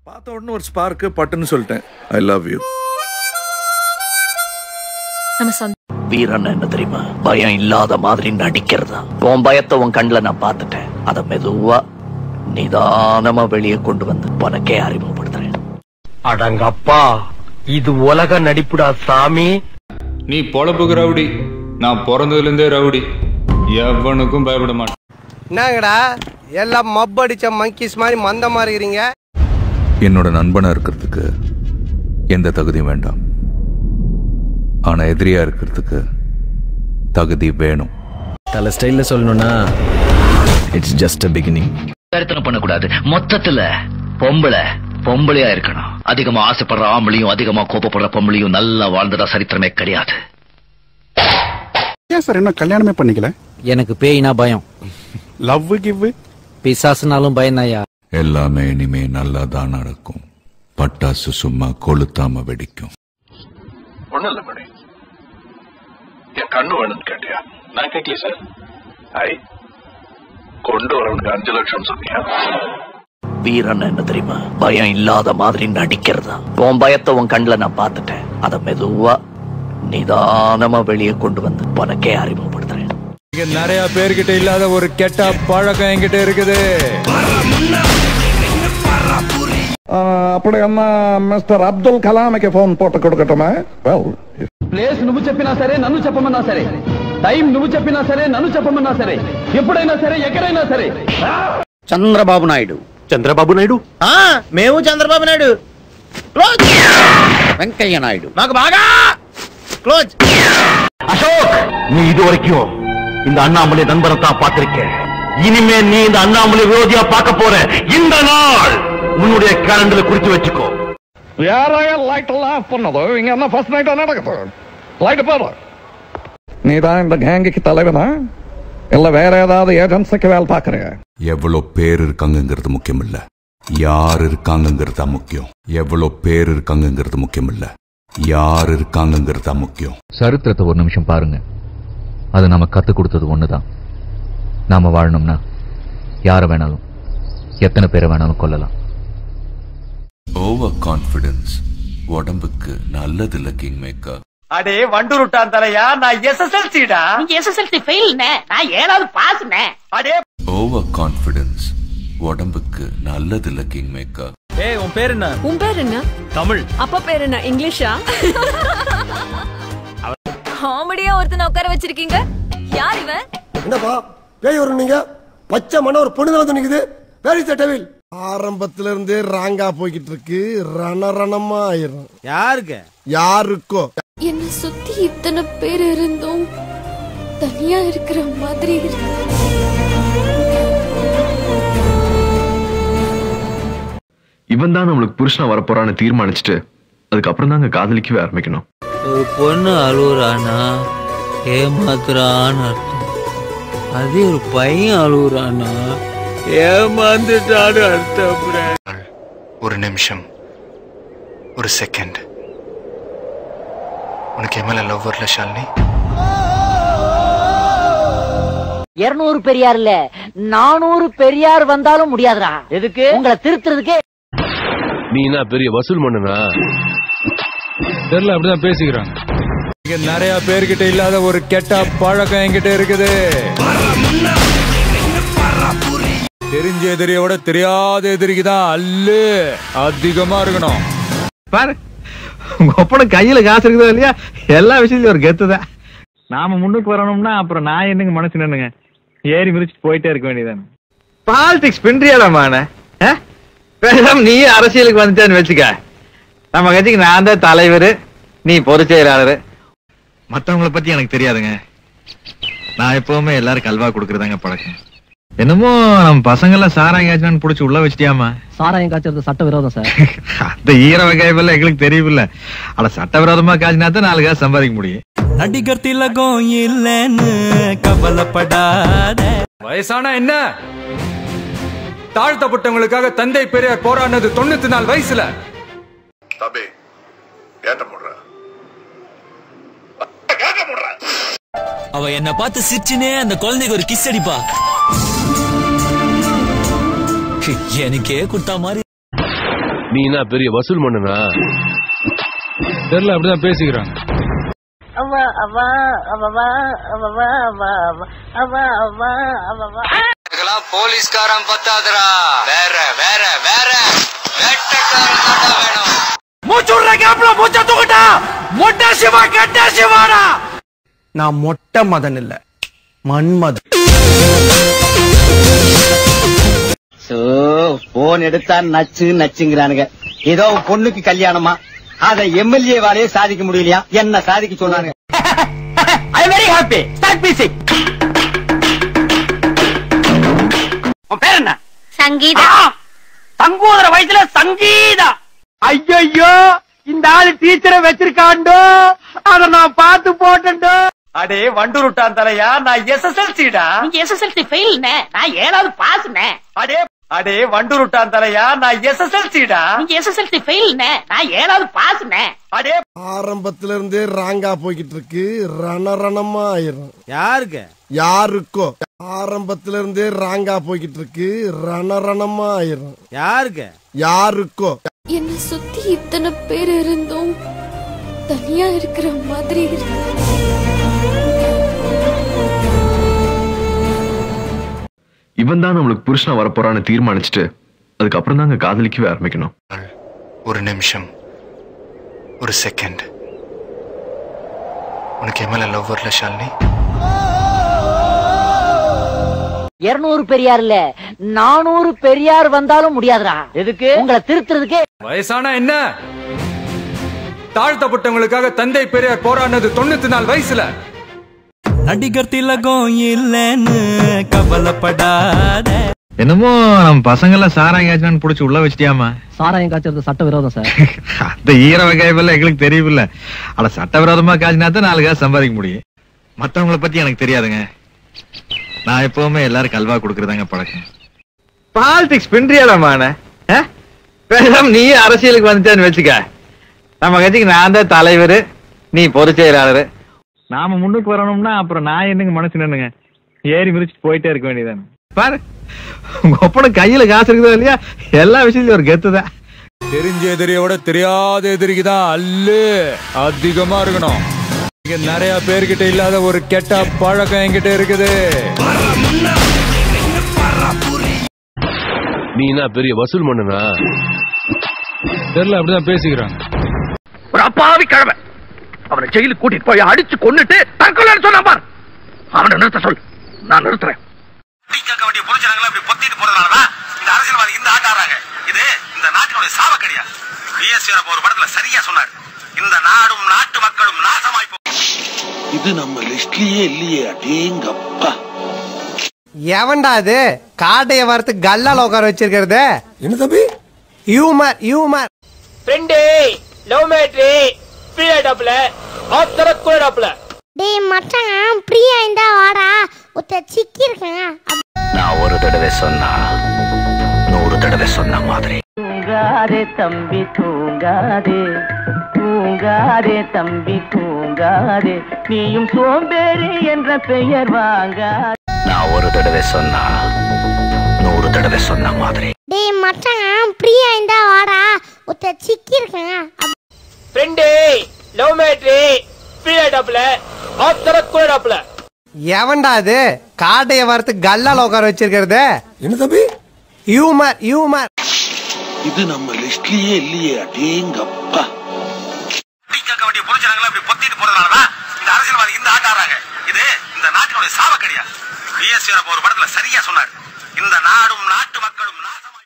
பார்த்த உடனே ஒரு ஸ்பார்க்கு பட்டுன்னு சொல்லிட்டேன் ஐ லவ் யூ நம்ம சொந்த வீரன் என்ன தெரியுமா பயம் இல்லாத மாதிரி நடிக்கிறதா உன் பயத்தை உன் கண்ணுல நான் பார்த்துட்டேன் அத மெதுவா நிதானமா வெளியே கொண்டு வந்து உனக்கே அறிமுகப்படுத்துறேன் அடங்கப்பா இது உலக நடிப்புடா சாமி நீ பொழப்புக்கு ரவுடி நான் பிறந்ததுலேருந்தே ரவுடி எவனுக்கும் பயப்பட மாட்டேன் என்னங்கடா எல்லாம் மப் அடிச்ச மங்கிஸ் மாதிரி மந்தமா இருக்கிறீங்க என்னோட நண்பனா இருக்கிறதுக்கு எந்த தகுதியும் வேண்டாம் ஆனா எதிரியா இருக்கிறதுக்கு தகுதி வேணும் தல ஸ்டைல்ல சொல்லணும்னா இட்ஸ் ஜஸ்ட் அ பிகினிங் கருத்தனை பண்ணக்கூடாது மொத்தத்துல பொம்பளை பொம்பளையா இருக்கணும் அதிகமா ஆசைப்படுற ஆம்பளையும் அதிகமா கோபப்படுற பொம்பளையும் நல்லா வாழ்ந்ததா சரித்திரமே கிடையாது ஏன் சார் இன்னும் கல்யாணமே பண்ணிக்கல எனக்கு பேய்னா பயம் லவ் கிவ் பிசாசுனாலும் பயந்தாயா எல்லாமே இனிமே நல்லா தான் நடக்கும் பட்டாசு சும்மா கொளுத்தாம வெடிக்கும் ஒண்ணும் இல்ல மணி என் கண்ணு வேணும்னு கேட்டியா நான் கேட்கல சார் ஐ கொண்டு வரவனுக்கு அஞ்சு லட்சம் சொன்னியா வீரன் என்ன தெரியுமா பயம் இல்லாத மாதிரி நடிக்கிறதா உன் பயத்தை உன் கண்ணுல நான் பார்த்துட்டேன் அத மெதுவா நிதானமா வெளியே கொண்டு வந்து உனக்கே அறிமுகப்படுத்துறேன் இங்க நிறைய பேர்கிட்ட இல்லாத ஒரு கெட்ட பழக்கம் என்கிட்ட இருக்குது அப்படின்னா மிஸ்டர் அப்துல் கலாமுக்கு போன் போட்டு கொடுக்கட்டுமா வெல் ప్లేస్ నువ్వు చెప్పినా సరే నన్ను చెప్పమన్నా సరే టైం నువ్వు చెప్పినా సరే నన్ను చెప్పమన్నా సరే ఎప్పుడైనా సరే ఎక్కడైనా సరే చంద్రబాబు నాయుడు చంద్రబాబు నాయుడు మేము చంద్రబాబు నాయుడు క్లోజ్ వెంకయ్య నాయుడు మాకు బాగా క్లోజ్ அசோக் நீ இது வரைக்கும் இந்த அண்ணாமலை நண்பரை தான் பார்த்திருக்க இனிமே நீ இந்த அண்ணாமலை விரோதியா பார்க்க போற இந்த நாள் உன்னுடைய கேலண்டர்ல குறிச்சு வச்சுக்கோ யாரையா லைட் எல்லாம் பண்ணதோ இங்க என்ன ஃபர்ஸ்ட் நைட்டா நடக்குது லைட் பாரு நீ தான் இந்த கேங்குக்கு தலைவனா இல்ல வேற ஏதாவது ஏஜென்சிக்கு வேலை பாக்குறிய எவ்வளவு பேர் இருக்காங்கங்கிறது முக்கியம் இல்ல யார் இருக்காங்கங்கிறது தான் முக்கியம் எவ்வளவு பேர் இருக்காங்கங்கிறது முக்கியம் இல்ல யார் இருக்காங்கங்கிறது தான் முக்கியம் சரித்திரத்தை ஒரு நிமிஷம் பாருங்க அது நம்ம கத்து கொடுத்தது ஒண்ணுதான் நாம வாழணும்னா யார வேணாலும் எத்தனை பேரை வேணாலும் கொல்லலாம் ஓவர் கான்பிடன்ஸ் உடம்புக்கு நல்லது இல்ல கிங் மேக்கர் அடே வண்டுருட்டான் தலையா நான் எஸ்எஸ்எல்சிடா நீங்க எஸ்எஸ்எல்சி ஃபெயில்னே நான் ஏழாவது பாஸ்னே அடே ஓவர் கான்பிடன்ஸ் உடம்புக்கு நல்லது இல்ல கிங் மேக்கர் ஏய் உன் பேர் என்ன உன் பேர் என்ன தமிழ் அப்பா பேர் என்ன இங்கிலீஷா காமெடியா ஒருத்தனை உட்கார வச்சிருக்கீங்க யார் இவன் என்னப்பா பேய் வரும் நீங்க பச்சை மன ஒரு பொண்ணு வந்து நிக்குது வேரி டெவில் ஆரம்பத்துல இருந்தே ராங்கா போய்கிட்டு இருக்கு ரணரணமா ஆயிரும் யாருக்கு யாருக்கோ என்ன சுத்தி இத்தனை பேர் இருந்தும் தனியா இருக்கிற மாதிரி இருக்கு இவன் தான் நம்மளுக்கு புருஷனா வரப்போறான்னு தீர்மானிச்சுட்டு அதுக்கப்புறம் தாங்க காதலிக்கவே ஆரம்பிக்கணும் ஒரு பொண்ணு அழுகுறானா ஏமாத்துறான்னு அர்த்தம் அதே ஒரு பையன் அழுகுறானா ஏமாந்துட்டான்னு அர்த்தம் ஒரு நிமிஷம் ஒரு செகண்ட் உனக்கு என் மேல லவ் வரல ஷாலினி இருநூறு பெரியார் இல்ல நானூறு பெரியார் வந்தாலும் முடியாதுடா எதுக்கு உங்களை திருத்துறதுக்கே நீ என்ன பெரிய வசூல் மன்னனா தெரியல அப்படிதான் பேசிக்கிறாங்க இங்க நிறைய பேர்கிட்ட இல்லாத ஒரு கெட்ட பழக்கம் என்கிட்ட இருக்குது தெரிஞ்ச எதிரியோட தெரியாத எதிரிக்கு தான் அல்லு அதிகமா இருக்கணும் பாரு உங்க ஒப்பனை கையில காசு இருக்குதோ இல்லையா எல்லா விஷயத்துலயும் ஒரு கெத்து தான் நாம முன்னுக்கு வரணும்னா அப்புறம் நான் என்னங்க மனசு நின்னுங்க ஏறி மிதிச்சுட்டு போயிட்டே இருக்க வேண்டியதானே பாலிடிக்ஸ் பின்றியாடாமான பேசாம நீ அரசியலுக்கு வந்துட்டான்னு வச்சுக்க நம்ம கட்சிக்கு நான் தான் தலைவர் நீ பொதுச் செயலாளர் மத்தவங்கள பத்தி எனக்கு தெரியாதுங்க நான் எப்பவுமே எல்லாரும் கல்வா கொடுக்கறதாங்க பழக்கம் என்னமோ நம்ம பசங்க எல்லாம் சாராயம் புடிச்சு உள்ள வச்சிட்டியாமா சாராயம் காய்ச்சறது சட்ட விரோதம் சார் அந்த ஈர வெங்காயம் எங்களுக்கு தெரியவில்ல ஆனா சட்டவிரோதமா காய்ச்சினா தான் நாலு காசு சம்பாதிக்க முடியும் நடிகர் திலகம் இல்லைன்னு கவலைப்படாத வயசானா என்ன தாழ்த்தப்பட்டவங்களுக்காக தந்தை பெரியார் போராடினது தொண்ணூத்தி நாலு வயசுல தம்பி ஏட்ட போடுற அவ என்ன பார்த்து சிரிச்சுனே அந்த குழந்தைக்கு ஒரு கிஸ் அடிப்பா எனக்கே கொடுத்தா மாதிரி நீ என்ன பெரிய வசூல் மன்னனா தெரியல அப்படிதான் பேசிக்கிறாங்க அவா அவா அவவா அவவா அவா அவா அவா அவவா இதுக்கெல்லாம் போலீஸ்காரன் பத்தாதுடா வேற வேற வேற வேட்டைக்காரன் தாண்டா வேணும் மூச்சு விடுற கேப்ல மூச்ச தூக்கிட்டா மொட்டை சிவா கெட்ட சிவாடா நான் மொட்டை மதன் இல்ல மன்மதன் சோ போன் எடுத்தா நச்சு நச்சுங்கிறானுங்க ஏதோ உன் பொண்ணுக்கு கல்யாணமா அத எம்எல்ஏ வாலே சாதிக்க முடியலையா என்ன சாதிக்க சொன்னானுங்க I very happy start music உன் பேர் என்ன சங்கீதா தங்கூதர வயசுல சங்கீதா ஐயோ இந்த ஆளு டீச்சரை வச்சிருக்காண்டோ அத நான் பார்த்து போட்டேன்டோ அடே வண்டுருட்டான் தலையா நான் எஸ்எஸ்எல்சிடா நீங்க எஸ்எஸ்எல்சி ஃபெயில்னே நான் ஏழாவது பாஸ்னே அடே அடே வண்டுருட்டான் தலையா நான் எஸ்எஸ்எல்சிடா நீங்க எஸ்எஸ்எல்சி ஃபெயில்னே நான் ஏழாவது பாஸ்னே அடே ஆரம்பத்துல இருந்தே ராங்கா போய்கிட்டு இருக்கு ரணரணமா ஆயிரும் யாருக்கு யாருக்கோ ஆரம்பத்துல இருந்தே ராங்கா போய்கிட்டு இருக்கு ரணரணமா ஆயிரும் யாருக்கு யாருக்கோ என்னை சுத்தி இத்தனை பேர் இருந்தும் தனியா இருக்கிற மாதிரி இருக்கு இவன் தான் நம்மளுக்கு புருஷனா வரப்போறான்னு தீர்மானிச்சுட்டு அதுக்கப்புறம் தாங்க காதலிக்கவே ஆரம்பிக்கணும் ஒரு நிமிஷம் ஒரு செகண்ட் உனக்கு என் மேல லவ் வரல ஷாலினி இருநூறு பெரியார் இல்ல நானூறு பெரியார் வந்தாலும் முடியாதுடா எதுக்கு உங்களை திருத்துறதுக்கு வயசானா என்ன தாழ்த்தப்பட்டவங்களுக்காக தந்தை பெரியார் போராடினது தொண்ணூத்தி நாலு வயசுல நடிகர் திலகம் இல்லைன்னு கவலைப்படாத என்னமோ நம்ம பசங்கள சாராயம் காய்ச்சான்னு புடிச்சு உள்ள வச்சிட்டியாமா சாராயம் காய்ச்சறது சட்ட விரோதம் சார் அந்த ஈர வகையெல்லாம் எங்களுக்கு தெரியவில்ல ஆனா சட்டவிரோதமா காய்ச்சினா தான் நாலு காசு சம்பாதிக்க முடியும் மத்தவங்கள பத்தி எனக்கு தெரியாதுங்க நான் எப்பவுமே எல்லாரும் கல்வா கொடுக்கறதாங்க பழக்கம் பாலிடிக்ஸ் பின்றியாடாமான நீ அரசியலுக்கு வந்துட்டான்னு வச்சுக்க நம்ம கட்சிக்கு நான் தான் தலைவர் நீ பொதுச் செயலாளர் நாம முன்னுக்கு வரணும்னா அப்புறம் நான் என்னங்க மனசு நின்னுங்க ஏறி மிதிச்சுட்டு போயிட்டே இருக்க வேண்டியதானே பாரு உங்க ஒப்பனை கையில காசு இருக்குதோ இல்லையா எல்லா விஷயத்துலயும் ஒரு கெத்து தான் தெரிஞ்ச எதிரியோட தெரியாத எதிரிக்கு தான் அல்லு அதிகமா இருக்கணும் இங்க நிறைய பேர்கிட்ட இல்லாத ஒரு கெட்ட பழக்கம் என்கிட்ட இருக்குது நீ என்ன பெரிய வசூல் மன்னனா தெரியல அப்படிதான் பேசிக்கிறாங்க ஒரு அப்பாவி கிழமை அவனை ஜெயிலுக்கு கூட்டிட்டு போய் அடிச்சு கொன்னுட்டு தற்கொலைன்னு சொன்னான் பார் அவனை நிறுத்த சொல் நான் நிறுத்துறேன் கேட்க வேண்டிய புரிஞ்சாங்களா இப்படி பொத்திட்டு போறதுனாலதான் இந்த அரசியல்வாதி இந்த ஆட்ட ஆடுறாங்க இது இந்த நாட்டினுடைய சாவக்கடியா பிஎஸ்சி ஒரு படத்துல சரியா சொன்னார் இந்த நாடும் நாட்டு மக்களும் நாசமாய் இது நம்ம லிஸ்ட்லயே இல்லையே அடேங்கப்பா எவன்டா அது காட்டைய வரத்து கல்லால உட்கார வச்சிருக்கிறது என்ன தம்பி ஹியூமர் ஹியூமர் ஃப்ரெண்டே லவ் மேட்ரி ஃப்ரீயாடாப்ல ஆஃப் தரக்கூடாப்ல டேய் மச்சான் பிரியா இருந்தா வாடா ஒருத்த சிக்கி இருக்கேன் நான் ஒரு தடவை சொன்னா நூறு தடவை சொன்ன மாதிரி தூங்காதே தம்பி தூங்காதே தூங்காதே தம்பி தூங்காதே நீயும் சோம்பேறி என்ற பெயர் வாங்காதே நான் ஒரு தடவை சொன்னா நூறு தடவை சொன்ன மாதிரி டேய் மச்சான் பிரியா இருந்தா வாடா ஒருத்த சிக்கி இருக்கேன் ஃப்ரெண்டே லவ் மேட்ரி ஃப்ரீயாடாப்ல ஆஃப் தரக்கூடாப்ல எவன்டா அது காட்டைய வரத்து கல்லால உட்கார வச்சிருக்கிறது என்ன தம்பி ஹியூமர் ஹியூமர் இது நம்ம லிஸ்ட்லயே இல்லையே அடேங்கப்பா கேட்க வேண்டிய புரிஞ்சாங்களா இப்படி பொத்திட்டு போறதுனாலதான் இந்த அரசியல்வாதி இந்த ஆட்ட ஆடுறாங்க இது இந்த நாட்டினுடைய சாவக்கடியா பிஎஸ்சி ஒரு படத்துல சரியா சொன்னார் இந்த நாடும் நாட்டு மக்களும் நாசமா